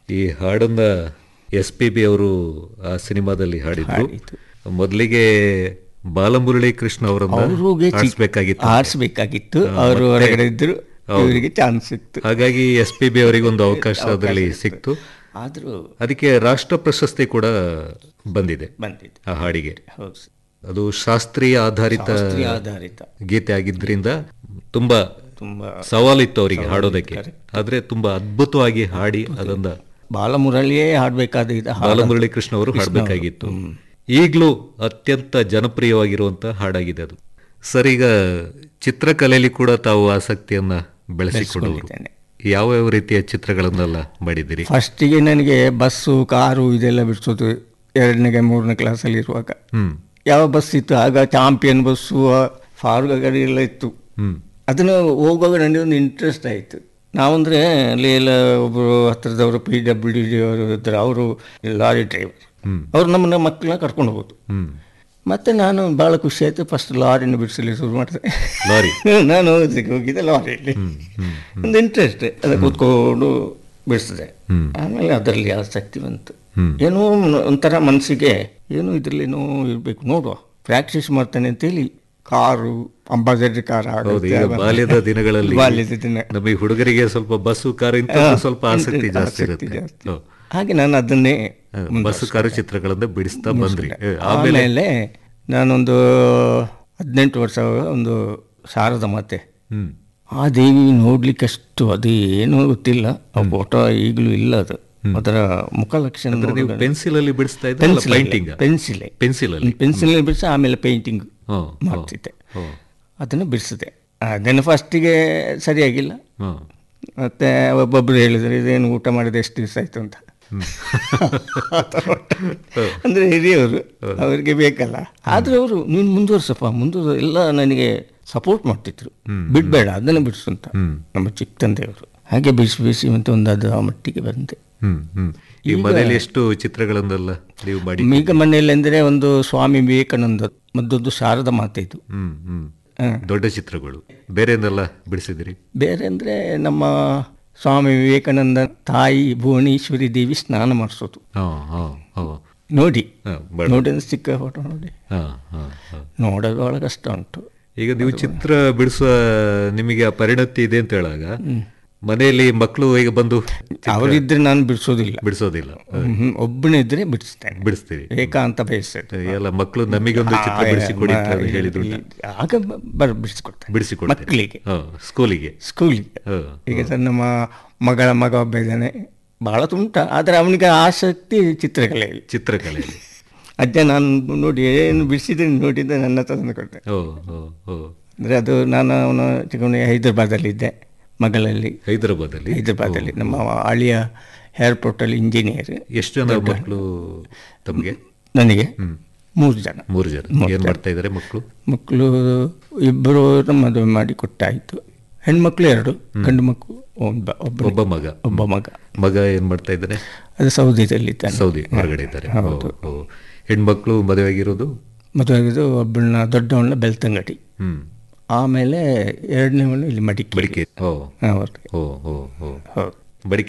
ಈ ಹಾಡನ್ನ S P B ಅವರು ಆ ಸಿನಿಮಾದಲ್ಲಿ ಹಾಡಿದ್ರು ಹಾಡಿದ್ದು. ಮೊದಲಿಗೆ ಬಾಲಮುರಳಿ ಕೃಷ್ಣ ಅವರನ್ನ ಅವ್ರಿಗೆ ಚಿ- ಆಡಿಸ್ಬೇಕಾಗಿತ್ತು ಆರಿಸ್ಬೇಕಾಗಿತ್ತು ಅವರು ಹೊರಗಡೆ ಇದ್ರು ಇವರಿಗೆ ಚಾನ್ಸ್ ಸಿಕ್ತು ಹಾಗಾಗಿ ಎಸ್ ಪಿ ಬಿ ಅವರಿಗೆ ಒಂದು ಅವಕಾಶ ಅದರಲ್ಲಿ ಸಿಕ್ತು ಆದ್ರೂ ಅದಕ್ಕೆ ರಾಷ್ಟ್ರ ಪ್ರಶಸ್ತಿ ಕೂಡ ಬಂದಿದೆ ಬಂದಿತ್ತು ಆ ಹಾಡಿಗೆ ಹೌದು ಸರ್. ಅದು ಶಾಸ್ತ್ರೀಯ ಆಧಾರಿತ ಶಾಸ್ತ್ರೀಯ ಆಧಾರಿತ ಗೀತೆ ಆಗಿದ್ರಿಂದ ತುಂಬಾ ತುಂಬಾ ಸವಾಲಿತ್ತು ಅವರಿಗೆ ಹಾಡೋದಕ್ಕೆ ಆದ್ರೆ ತುಂಬಾ ಅದ್ಭುತವಾಗಿ ಹಾಡಿ ಅದನ್ನ ಬಾಲಮುರಳಿಯೇ ಹಾಡ್ಬೇಕಾದ ಇದು ಹಾಡು. ಬಾಲಮುರಳಿ ಕೃಷ್ಣ ಅವರು ಹಾಡಬೇಕಾಗಿತ್ತು ಈಗಲೂ ಅತ್ಯಂತ ಜನಪ್ರಿಯವಾಗಿರುವಂತ ಹಾಡಾಗಿದೆ ಅದು ಸರ್ ಈಗ ಚಿತ್ರಕಲೆಯಲ್ಲಿ ಕೂಡ ತಾವು ಆಸಕ್ತಿಯನ್ನ ಬೆಳೆಸಿಕೊಂಡವರು ಬೆಳೆಸ್ಕೊಂಡಿದ್ದೇನೆ. ಯಾವ ಯಾವ ರೀತಿಯ ಚಿತ್ರಗಳನ್ನೆಲ್ಲ ಮಾಡಿದ್ದೀರಿ ಫಸ್ಟಿಗೆ ನನಗೆ ಬಸ್ಸು ಕಾರು ಇದೆಲ್ಲ ಬಿಡಿಸೋದು ಎರಡನೇ ಮೂರನೇ ಕ್ಲಾಸಲ್ಲಿ ಇರುವಾಗ ಹ್ಮ್ ಯಾವ ಬಸ್ ಇತ್ತು ಆಗ ಚಾಂಪಿಯನ್ ಬಸ್ಸು ಫಾರ್ಗ ಗಾಡಿ ಎಲ್ಲ ಇತ್ತು ಹ್ಮ್ ಅದನ್ನು ಹೋಗುವಾಗ ನನಗೆ ಒಂದು ಇಂಟ್ರೆಸ್ಟ್ ಆಯಿತು ನಾವಂದರೆ ಅಲ್ಲಿ ಎಲ್ಲ ಒಬ್ಬರು ಹತ್ತಿರದವರು ಪಿ ಡಬ್ಲ್ಯೂ ಡಿ ಅವರು ಇದ್ದರು ಅವರು ಲಾರಿ ಡ್ರೈವರ್ ಹ್ಮ್. ಅವ್ರು ನಮ್ಮನ್ನ ಮಕ್ಕಳನ್ನ ಕರ್ಕೊಂಡು ಹೋಗೋದು ಹ್ಮ್ ಮತ್ತು ನಾನು ಭಾಳ ಖುಷಿ ಆಯಿತು ಫಸ್ಟ್ ಲಾರಿನ ಬಿಡಿಸಲಿ ಶುರು ಮಾಡಿದೆ ಲಾರಿ ನಾನು ಓದಲಿಕ್ಕೆ ಹೋಗಿದ್ದೆ ಲಾರಿಯಲ್ಲಿ ಒಂದು ಇಂಟ್ರೆಸ್ಟ್ ಅದಕ್ಕೆ ಕೂತ್ಕೊಂಡು ಬಿಡಿಸಿದೆ ಹ್ಮ್. ಆಮೇಲೆ ಅದರಲ್ಲಿ ಆಸಕ್ತಿ ಬಂತು ಹ್ಮ್. ಏನೋ ಒಂಥರ ಮನಸ್ಸಿಗೆ ಏನೋ ಇದರಲ್ಲಿ ಏನೋ ಇರಬೇಕು ನೋಡುವ ಪ್ರಾಕ್ಟೀಸ್ ಮಾಡ್ತೇನೆ ಅಂತೇಳಿ ಕಾರು ಅಂಬಾಸಡರ್ ಕಾರ್ ಹೌದು ಈಗ ಬಾಲ್ಯದ ದಿನಗಳಲ್ಲಿ ಬಾಲ್ಯದ ದಿನ ನಮಗೆ ಹುಡುಗರಿಗೆ ಸ್ವಲ್ಪ ಬಸ್ಸು ಕಾರು ಇಂತ ಸ್ವಲ್ಪ ಆಸಕ್ತಿ ಜಾಸ್ತಿ ಆಸಕ್ತಿ ಇರುತ್ತೆ ಜಾಸ್ತಿ. ಹೌದು. ಹಾಗೆ ನಾನು ಅದನ್ನೇ ಹ, ಬಸ್ಸು ಕಾರು ಚಿತ್ರಗಳನ್ನ ಬಿಡಿಸ್ತಾ ಬಂದ್ರಿ ಹ, ಆಮೇಲೆ ಆಮೇಲೆ ನಾನೊಂದು ಹದಿನೆಂಟು ವರ್ಷ ಒಂದು ಶಾರದ ಮಾತೆ ಹ್ಮ್ ಆ ದೇವಿ ನೋಡ್ಲಿಕ್ಕೆ ಅಷ್ಟು ಅದು ಏನೂ ಗೊತ್ತಿಲ್ಲ ಆ ಫೋಟೋ ಈಗಲೂ ಇಲ್ಲ ಅದು ಅದರ ಮುಖಲಕ್ಷಣ ನೀವು ಪೆನ್ಸಿಲ್ ಅಲ್ಲಿ ಬಿಡಿಸ್ತಾ ಇದ್ರಲ್ಲ ಪೈಂಟಿಂಗ್ ಪೆನ್ಸಿಲೇ ಪೆನ್ಸಿಲ್ ಅಲ್ಲಿ ಪೆನ್ಸಿಲ್ ಬಿಡಿಸಿ ಆಮೇಲೆ ಪೇಂಟಿಂಗ್ ಹ, ಹ, ಮಾಡ್ತಿದ್ದೆ ಹ, ಅದನ್ನು ಬಿಡಿಸಿದೆ ಅದನ್ನು ಫಸ್ಟಿಗೆ ಸರಿಯಾಗಿಲ್ಲ ಹ. ಮತ್ತೆ ಒಬ್ಬೊಬ್ರು ಹೇಳಿದ್ರು ಇದೇನು ಊಟ ಮಾಡಿದ ಎಷ್ಟು ದಿವಸ ಆಯ್ತು ಅಂತ ಅಂದ್ರೆ ಹಿರಿಯವರು ಅವರಿಗೆ ಬೇಕಲ್ಲ ಆದ್ರೆ ಅವರು ನೀನು ಮುಂದುವರ್ಸಪ್ಪ ಮುಂದುವರ್ ಎಲ್ಲ ನನಗೆ ಸಪೋರ್ಟ್ ಮಾಡ್ತಿದ್ರು ಬಿಡಬೇಡ ಅದನ್ನು ಬಿಡಿಸು ಅಂತ ನಮ್ಮ ಚಿಕ್ಕ ತಂದೆಯವರು ಹಾಗೆ ಬಿಡಿಸಿ ಬಿಡಿಸಿ ಮತ್ತೆ ಒಂದು ಅದು ಆ ಮಟ್ಟಿಗೆ ಬಂದೆ ಹ್ಮ್ ಹ್ಮ್ ಈ ಮನೆಯಲ್ಲಿ ಎಷ್ಟು ಚಿತ್ರಗಳನ್ನೆಲ್ಲ ನೀವು ಮಾಡಿ ಈಗ ಮನೆಯಲ್ಲಿ ಅಂದರೆ ಒಂದು ಸ್ವಾಮಿ ವಿವೇಕಾನಂದ ಮತ್ತೊಂದು ಶಾರದ ಮಾತೆ ಇದು ಹ್ಮ್ ಹ್ಮ್ ಹ. ದೊಡ್ಡ ಚಿತ್ರಗಳು ಬೇರೆನೆಲ್ಲ ಬಿಡಿಸಿದಿರಿ ಬೇರೆ ಅಂದರೆ ನಮ್ಮ ಸ್ವಾಮಿ ವಿವೇಕಾನಂದ ತಾಯಿ ಭುವನೇಶ್ವರಿ ದೇವಿ ಸ್ನಾನ ಮಾಡಿಸೋದು ಹಾ ಹಾ ಹಾ ನೋಡಿ ಹಾ, ಬೇಡ. ನೋಡಿ ಅಂದ್ರೆ ಸಿಕ್ಕ ಫೋಟೋ ನೋಡಿ ಹಾ ಹಾ ಹಾ ನೋಡೋದು ಬಹಳ ಕಷ್ಟ ಉಂಟು ಈಗ ನೀವು ಚಿತ್ರ ಬಿಡಿಸುವ ನಿಮಗೆ ಆ ಪರಿಣತಿ ಇದೆ ಅಂತ ಹೇಳಾಗ ಮನೆಯಲ್ಲಿ ಮಕ್ಕಳು ಈಗ ಬಂದು ಅವರಿದ್ರೆ ನಾನು ಬಿಡಿಸೋದಿಲ್ಲ ಬಿಡಿಸೋದಿಲ್ಲ ಹ್ಮ್, ಒಬ್ಬನೇ ಇದ್ರೆ ಬಿಡಿಸ್ತೇನೆ ಬಿಡಿಸ್ತೀರಿ ಏಕಾಂತ ಬಯಸೋದು ಎಲ್ಲ ಮಕ್ಕಳು ನಮಿಗೊಂದು ಚಿತ್ರ ಬಿಡಿಸಿ ಕೊಡಿ ಅಂತ ಹೇಳಿ ಹೇಳಿದ್ರು ಆಗ ಬ- ಬರ್ ಬಿಡಿಸ್ಕೊಡ್ತೇನೆ ಬಿಡಿಸಿ ಕೊಡ್ತೀರಿ ಮಕ್ಕಳಿಗೆ ಹಾ ಸ್ಕೂಲಿಗೆ ಸ್ಕೂಲಿಗೆ ಹಾ ಈಗ ಸರ್ ನಮ್ಮ ಮಗಳ ಮಗ ಒಬ್ಬ ಇದ್ದಾನೆ ಭಾಳ ತುಂಟ ಆದರೆ ಅವನಿಗೆ ಆಸಕ್ತಿ ಚಿತ್ರಕಲೆಯಲ್ಲಿ ಚಿತ್ರಕಲೆಯಲ್ಲಿ ಅಜ್ಜ ನಾನು ನೋಡಿ ಏನು ಬಿಡಿಸಿದ್ದೀನಿ ನೋಡಿದ್ದೆ ನನ್ನ ಹತ್ರ ತಂದು ಕೊಟ್ಟೆ ಓ ಓ ಓ ಅಂದರೆ ಅದು ನಾನು ಅವನು ಚಿಕ್ಕವನಿಗೆ ಹೈದರಾಬಾದಲ್ಲಿದ್ದೆ ಮಗಳಲ್ಲಿ ಹೈದರಾಬಾದಲ್ಲಿ ಹೈದರಾಬಾದಲ್ಲಿ ನಮ್ಮ ಅಳಿಯ ಏರ್ಪೋರ್ಟಲ್ಲಿ ಇಂಜಿನಿಯರ್ ಎಷ್ಟು ಜನ ಮಕ್ಕಳು ತಮಗೆ ನನಗೆ ಮೂರು ಜನ ಮೂರು ಜನ ಏನ್ ಮಾಡ್ತಾ ಇದಾರೆ ಮಕ್ಕಳು ಮಕ್ಕಳು ಇಬ್ಬರು ಮದುವೆ ಮಾಡಿ ಕೊಟ್ಟಾಯಿತು ಹೆಣ್ಮಕ್ಳು ಎರಡು ಗಂಡು ಮಕ್ಕಳು ಒಬ್ಬ ಒಬ್ಬ ಒಬ್ಬ ಮಗ ಒಬ್ಬ ಮಗ ಮಗ ಏನ್ ಮಾಡ್ತಾ ಇದ್ದಾನೆ ಅದು ಸೌದಿಯಲ್ಲಿದ್ದಾನೆ ಸೌದಿ ಹೊರಗಡೆ ಇದ್ದಾರೆ ಓ, ಓ. ಹೆಣ್ಮಕ್ಳು ಮದುವೆ ಆಗಿರೋದು ಮದುವೆ ಆಗಿದ್ದು ಒಬ್ಬಳನ್ನ ದೊಡ್ಡವಳನ್ನ ಬೆಳ್ತಂಗಡಿ ಹ್ಮ್ ಆಮೇಲೆ ಎರಡನೇವಳು ಇಲ್ಲಿ ಮಡಿಕೇರಿ ಬಡಿಕೆ ಓ ಅವ್ರಿಗೆ ಓ ಓ ಓ ಹೌದು ಬಡಿಕೆ